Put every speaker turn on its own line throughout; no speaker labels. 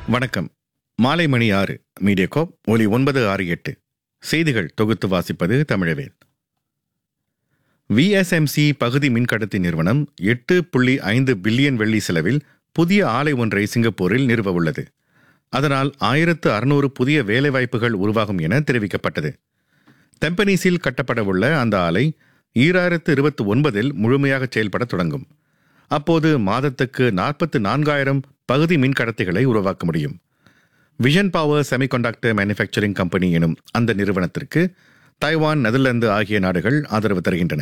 வணக்கம் மாலை மணி ஆறு மீடியாகோப் ஒலி ஒன்பது ஆறு எட்டு செய்திகள் தொகுத்து வாசிப்பது தமிழவேல் விஎஸ்எம்சி பகுதி மின்கடத்தி நிறுவனம் எட்டு புள்ளி ஐந்து பில்லியன் வெள்ளி செலவில் புதிய ஆலை ஒன்றை சிங்கப்பூரில் நிறுவ உள்ளது அதனால் ஆயிரத்து அறுநூறு புதிய வேலைவாய்ப்புகள் உருவாகும் என தெரிவிக்கப்பட்டது தெம்பனீஸில் கட்டப்படவுள்ள அந்த ஆலை ஈராயிரத்து இருபத்தி ஒன்பதில் முழுமையாக செயல்பட தொடங்கும் அப்போது மாதத்துக்கு நாற்பத்து நான்காயிரம் பகுதி மின்கடத்திகளை உருவாக்க முடியும் Vision Power semiconductor manufacturing company எனும் அந்த நிறுவனத்திற்கு தைவான் நெதர்லாந்து ஆகிய நாடுகள் ஆதரவு தருகின்றன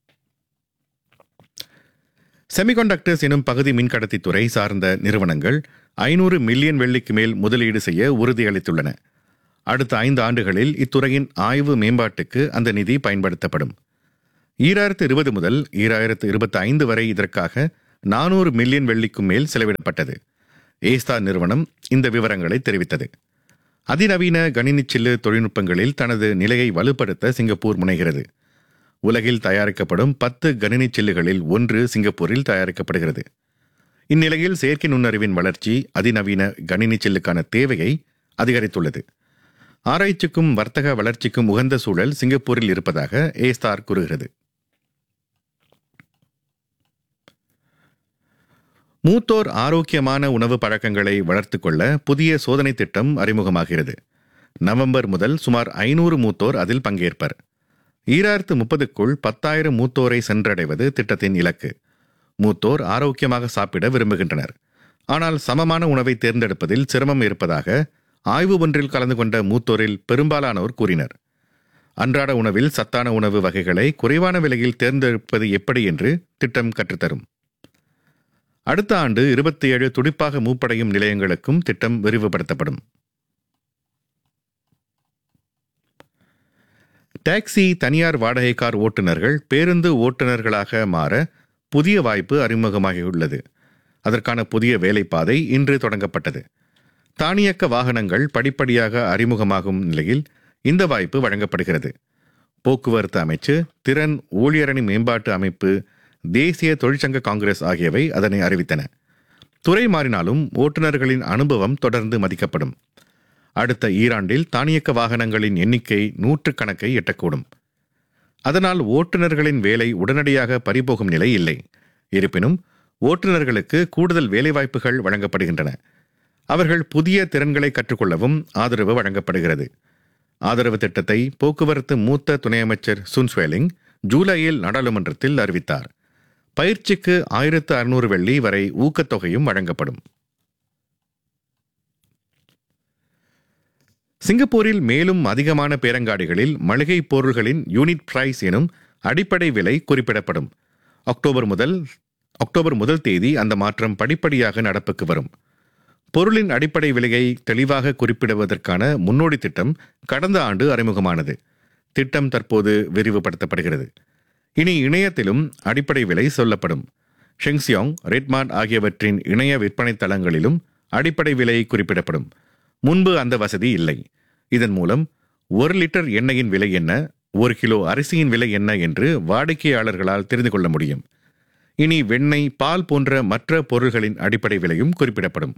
செமிகண்டக்டர்ஸ் எனும் பகுதி மின்கடத்தி துறை சார்ந்த நிறுவனங்கள் ஐநூறு மில்லியன் வெள்ளிக்கு மேல் முதலீடு செய்ய உறுதியளித்துள்ளன அடுத்த ஐந்து ஆண்டுகளில் இத்துறையின் ஆய்வு மேம்பாட்டுக்கு அந்த நிதி பயன்படுத்தப்படும் ஈராயிரத்து இருபது முதல் ஈராயிரத்து இருபத்தி ஐந்து வரை இதற்காக நானூறு மில்லியன் வெள்ளிக்கும் மேல் செலவிடப்பட்டது ஏஸ்தா நிறுவனம் இந்த விவரங்களை தெரிவித்தது அதிநவீன கணினி சில்லு தொழில்நுட்பங்களில் தனது நிலையை வலுப்படுத்த சிங்கப்பூர் முனைகிறது உலகில் தயாரிக்கப்படும் பத்து கணினி சில்லுகளில் ஒன்று சிங்கப்பூரில் தயாரிக்கப்படுகிறது இந்நிலையில் செயற்கை நுண்ணறிவின் வளர்ச்சி அதிநவீன கணினி சில்லுக்கான தேவையை அதிகரித்துள்ளது ஆராய்ச்சிக்கும் வர்த்தக வளர்ச்சிக்கும் உகந்த சூழல் சிங்கப்பூரில் இருப்பதாக ஏஸ்தார் கூறுகிறது மூத்தோர் ஆரோக்கியமான உணவு பழக்கங்களை வளர்த்துக் கொள்ள புதிய சோதனை திட்டம் அறிமுகமாகிறது நவம்பர் முதல் சுமார் ஐநூறு மூத்தோர் அதில் பங்கேற்பர் ஈராயிரத்து முப்பதுக்குள் பத்தாயிரம் மூத்தோரை சென்றடைவது திட்டத்தின் இலக்கு மூத்தோர் ஆரோக்கியமாக சாப்பிட விரும்புகின்றனர் ஆனால் சமமான உணவை தேர்ந்தெடுப்பதில் சிரமம் இருப்பதாக ஆய்வு ஒன்றில் கலந்து கொண்ட மூத்தோரில் பெரும்பாலானோர் கூறினர் அன்றாட உணவில் சத்தான உணவு வகைகளை குறைவான விலையில் தேர்ந்தெடுப்பது எப்படி என்று திட்டம் கற்றுத்தரும் அடுத்த ஆண்டு இருபத்தி ஏழு துடிப்பாக மூப்படையும் நிலையங்களுக்கும் திட்டம் விரிவுபடுத்தப்படும் டாக்ஸி தனியார் வாடகை கார் ஓட்டுநர்கள் பேருந்து ஓட்டுநர்களாக மாற புதிய வாய்ப்பு அறிமுகமாகியுள்ளது அதற்கான புதிய வேலைப்பாதை இன்று தொடங்கப்பட்டது தானியக்க வாகனங்கள் படிப்படியாக அறிமுகமாகும் நிலையில் இந்த வாய்ப்பு வழங்கப்படுகிறது போக்குவரத்து அமைச்சு திறன் ஊழியரணி மேம்பாட்டு அமைப்பு தேசிய தொழிற்சங்க காங்கிரஸ் ஆகியவை அதனை அறிவித்தன துறை மாறினாலும் ஓட்டுநர்களின் அனுபவம் தொடர்ந்து மதிக்கப்படும் அடுத்த ஈராண்டில் தானியக்க வாகனங்களின் எண்ணிக்கை நூற்றுக்கணக்கை எட்டக்கூடும் அதனால் ஓட்டுநர்களின் வேலை உடனடியாக பறிபோகும் நிலை இல்லை இருப்பினும் ஓட்டுநர்களுக்கு கூடுதல் வேலைவாய்ப்புகள் வழங்கப்படுகின்றன அவர்கள் புதிய திறன்களை கற்றுக்கொள்ளவும் ஆதரவு வழங்கப்படுகிறது ஆதரவு திட்டத்தை போக்குவரத்து மூத்த துணை அமைச்சர் சுன்ஸ்வேலிங் ஜூலையில் நாடாளுமன்றத்தில் அறிவித்தார் பயிற்சிக்கு ஆயிரத்து அறுநூறு வெள்ளி வரை ஊக்கத்தொகையும் வழங்கப்படும் சிங்கப்பூரில் மேலும் அதிகமான பேரங்காடிகளில் மளிகை பொருள்களின் யூனிட் பிரைஸ் எனும் அடிப்படை விலை குறிப்பிடப்படும் அக்டோபர் முதல் அக்டோபர் முதல் தேதி அந்த மாற்றம் படிப்படியாக நடப்புக்கு வரும் பொருளின் அடிப்படை விலையை தெளிவாக குறிப்பிடுவதற்கான முன்னோடி திட்டம் கடந்த ஆண்டு அறிமுகமானது திட்டம் தற்போது விரிவுபடுத்தப்படுகிறது இனி இணையத்திலும் அடிப்படை விலை சொல்லப்படும் ஷெங்சியாங் ரெட்மார்ட் ஆகியவற்றின் இணைய விற்பனை தளங்களிலும் அடிப்படை விலை குறிப்பிடப்படும் முன்பு அந்த வசதி இல்லை இதன் மூலம் ஒரு லிட்டர் எண்ணெயின் விலை என்ன ஒரு கிலோ அரிசியின் விலை என்ன என்று வாடிக்கையாளர்களால் தெரிந்து கொள்ள முடியும் இனி வெண்ணெய் பால் போன்ற மற்ற பொருள்களின் அடிப்படை விலையும் குறிப்பிடப்படும்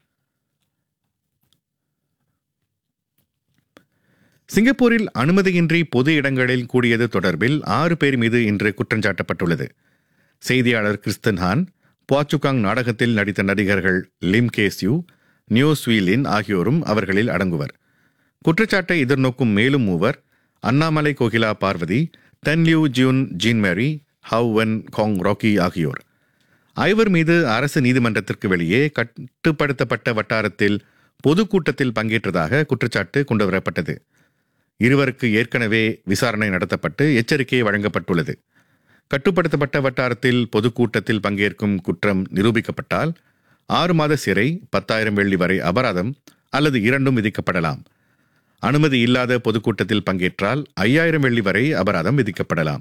சிங்கப்பூரில் அனுமதியின்றி பொது இடங்களில் கூடியது தொடர்பில் ஆறு பேர் மீது இன்று குற்றஞ்சாட்டப்பட்டுள்ளது செய்தியாளர் கிறிஸ்தன் ஹான் பாச்சுகாங் நாடகத்தில் நடித்த நடிகர்கள் லிம் கேஸ்யூ நியூ ஸ்வீலின் ஆகியோரும் அவர்களில் அடங்குவர் குற்றச்சாட்டை எதிர்நோக்கும் மேலும் மூவர் அண்ணாமலை கோகிலா பார்வதி தென்லியூ ஜியூன் ஜீன் மேரி ஹவ் வென் காங் ராக்கி ஆகியோர் ஐவர் மீது அரசு நீதிமன்றத்திற்கு வெளியே கட்டுப்படுத்தப்பட்ட வட்டாரத்தில் பொதுக்கூட்டத்தில் பங்கேற்றதாக குற்றச்சாட்டு கொண்டுவரப்பட்டது இருவருக்கு ஏற்கனவே விசாரணை நடத்தப்பட்டு எச்சரிக்கை வழங்கப்பட்டுள்ளது கட்டுப்படுத்தப்பட்ட வட்டாரத்தில் பொதுக்கூட்டத்தில் பங்கேற்கும் குற்றம் நிரூபிக்கப்பட்டால் ஆறு மாத சிறை பத்தாயிரம் வெள்ளி வரை அபராதம் அல்லது இரண்டும் விதிக்கப்படலாம் அனுமதி இல்லாத பொதுக்கூட்டத்தில் பங்கேற்றால் ஐயாயிரம் வெள்ளி வரை அபராதம் விதிக்கப்படலாம்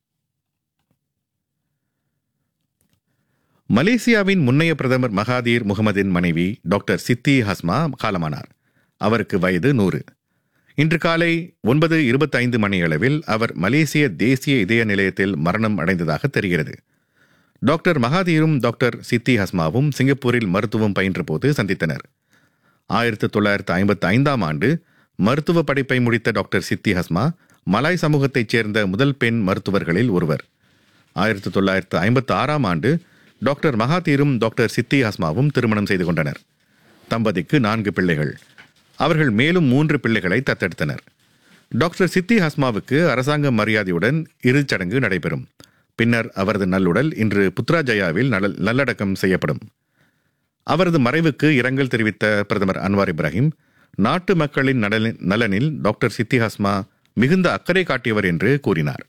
மலேசியாவின் முன்னைய பிரதமர் மகாதீர் முகமதின் மனைவி டாக்டர் சித்தி ஹஸ்மா காலமானார் அவருக்கு வயது நூறு இன்று காலை ஒன்பது இருபத்தைந்து மணியளவில் அவர் மலேசிய தேசிய இதய நிலையத்தில் மரணம் அடைந்ததாக தெரிகிறது டாக்டர் மகாதீரும் டாக்டர் சித்தி ஹஸ்மாவும் சிங்கப்பூரில் மருத்துவம் பயின்றபோது சந்தித்தனர் ஆயிரத்தி தொள்ளாயிரத்து ஐம்பத்தி ஐந்தாம் ஆண்டு மருத்துவ படிப்பை முடித்த டாக்டர் சித்தி ஹஸ்மா மலாய் சமூகத்தைச் சேர்ந்த முதல் பெண் மருத்துவர்களில் ஒருவர் ஆயிரத்தி தொள்ளாயிரத்து ஐம்பத்தி ஆறாம் ஆண்டு டாக்டர் மகாதீரும் டாக்டர் சித்தி ஹஸ்மாவும் திருமணம் செய்து கொண்டனர் தம்பதிக்கு நான்கு பிள்ளைகள் அவர்கள் மேலும் மூன்று பிள்ளைகளை தத்தெடுத்தனர் டாக்டர் சித்தி ஹஸ்மாவுக்கு அரசாங்க மரியாதையுடன் இறுதிச்சடங்கு நடைபெறும் பின்னர் அவரது நல்லுடல் இன்று புத்ராஜயாவில் நல நல்லடக்கம் செய்யப்படும் அவரது மறைவுக்கு இரங்கல் தெரிவித்த பிரதமர் அன்வார் இப்ராஹிம் நாட்டு மக்களின் நலனில் நலனில் டாக்டர் சித்தி ஹஸ்மா மிகுந்த அக்கறை காட்டியவர் என்று கூறினார்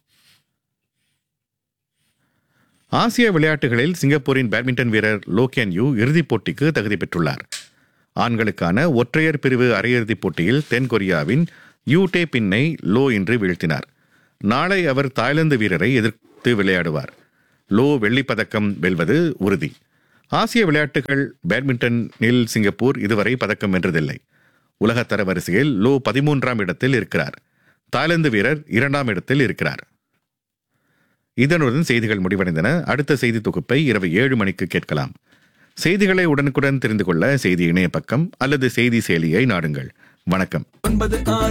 ஆசிய விளையாட்டுகளில் சிங்கப்பூரின் பேட்மிண்டன் வீரர் லோக்கியன் யூ இறுதிப் போட்டிக்கு தகுதி பெற்றுள்ளார் ஆண்களுக்கான ஒற்றையர் பிரிவு அரையிறுதிப் போட்டியில் தென்கொரியாவின் யூ டே பின்னை லோ இன்று வீழ்த்தினார் நாளை அவர் தாய்லாந்து வீரரை எதிர்த்து விளையாடுவார் லோ வெள்ளிப் பதக்கம் வெல்வது உறுதி ஆசிய விளையாட்டுகள் பேட்மிண்டனில் சிங்கப்பூர் இதுவரை பதக்கம் வென்றதில்லை உலகத்தர வரிசையில் லோ பதிமூன்றாம் இடத்தில் இருக்கிறார் தாய்லாந்து வீரர் இரண்டாம் இடத்தில் இருக்கிறார் இதனுடன் செய்திகள் முடிவடைந்தன அடுத்த செய்தி தொகுப்பை இரவு ஏழு மணிக்கு கேட்கலாம் செய்திகளை உடனுக்குடன் தெரிந்து கொள்ள செய்தி இணைய பக்கம் அல்லது செய்தி செயலியை நாடுங்கள் வணக்கம்
ஒன்பது ஆறு